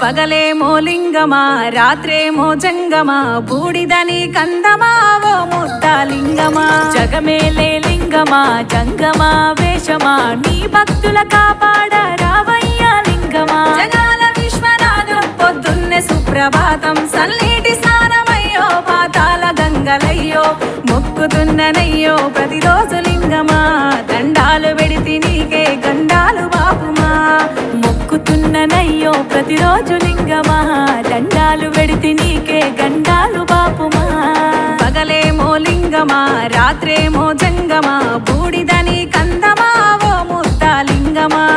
పగలేమో లింగమా రాత్రేమో జంగమా బూడిదని కందమా ఓ ముద్ద లింగమా జగమేలే లింగమా జంగమా వేషమా నీ భక్తుల కాపాడ రావయ్య లింగమా జగాల విశ్వనాథం పొద్దున్నే సుప్రభాతం సల్లీటి స్నానమయ్యో పాతాల గంగలయ్యో మొక్కుతున్ననయ్యో ప్రతిరోజు లింగమా దండాలు పెడితి నీకే గండాలు బాపుమా మొక్కుతున్ననయ్యో ప్రతిరోజు లింగమా దండాలు వెడితి నీకే గండాలు బాపుమా పగలేమో లింగమా రాత్రేమో జంగమా బూడిదని కందమా ఓ ముద్ద లింగమా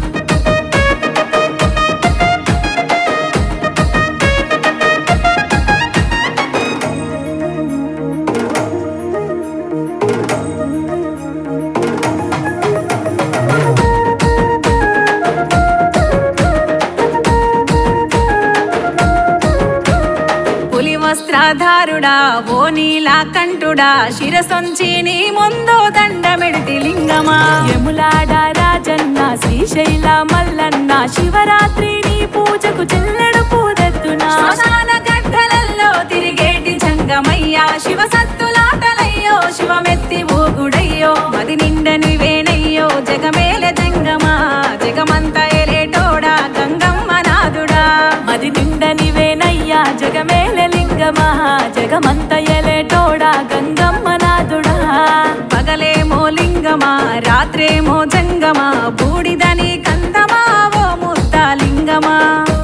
పులి వస్త్రధారుడా ఓ నీలా కంఠుడా శిరసొంచి నీ ముందు దండమెడితి లింగమా యములాడ రాజన్న శ్రీశైల మల్లన్న శివరాత్రి నీ పూజకు చెల్లెడు పూదెత్తునా శ్మశాన గడ్డలల్లో తిరిగేటి జంగమయ్యా శివ సత్తులాటలయ్యో శివమెత్తి ఊగుడయ్యో మది నిండ నువ్వేనయ్యో జగమేల జంగమా జగమంత ఎలేటోడా గంగమ్మ నాదుడా మది నిండ నివేనయ్యా జగమేల లింగమా జగమంత ఎలేటోడా గంగమ్మ నాదుడా పగలేమో లింగమా రాత్రేమో జంగమా బూడిదని కందమా ఓ ముద్ద లింగమా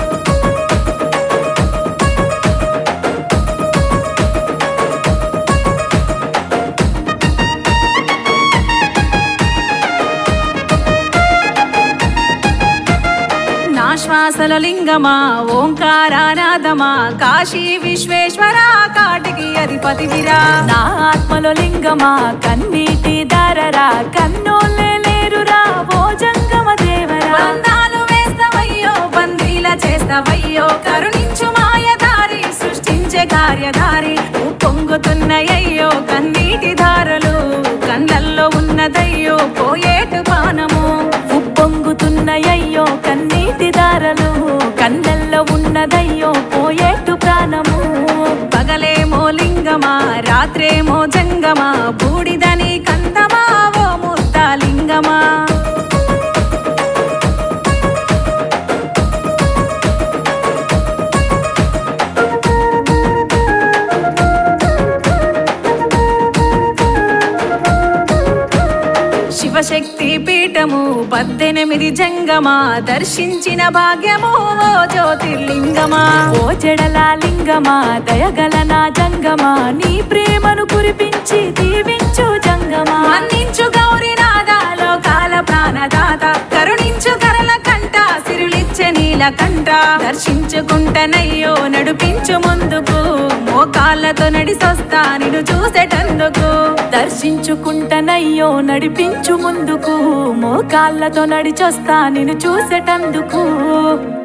నా శ్వాసల లింగమా ఓంకారానాదమా కాశీ విశ్వేశ్వర కాటికి అధిపతివిరా నా ఆత్మలో లింగమా కన్నీటి దారరా కన్నోళ్ళే లేరురా ఓ జంగమ దేవరా బంధాలు వేస్తవయ్యో బందీల చేస్తవయ్యో కరుణించు మాయదారి సృష్టించే కార్యధారి పొంగుతున్నయ్యో కన్నీటి ధారలు కళ్ళల్లో ఉన్నదయ్యో పోయేటు పానము ఉప్పొంగుతున్నయ్యో కన్నీటి దారలు కన్నెల్లో ఉన్నదయ్యో పోయేట్టు ప్రాణము పగలేమో లింగమా రాత్రేమో జంగమా బూడిదని కందమా ఓ ముద్ద లింగమా శివశక్తి పీఠము పద్దెనిమిది జంగమా దర్శించిన భాగ్యము ఓ జ్యోతిర్లింగమా ఓ జడల లింగమా దయగల నా జంగమా నీ ప్రేమను కురిపించి దీవించు జంగమా మన్నించు గౌరీనాథ లోకాల ప్రాణదాత కరుణించు కరల కంట సిరులిచ్చే నీల కంట దర్శించుకుంటనయ్యో నడిపించు ముందుకు మోకాళ్ళతో నడిసొస్తా నిన్ను చూసేటందుకు దర్శించుకుంటనయ్యో నడిపించు ముందుకు మోకాళ్ళతో నడిచొస్తా నిన్ను చూసేటందుకు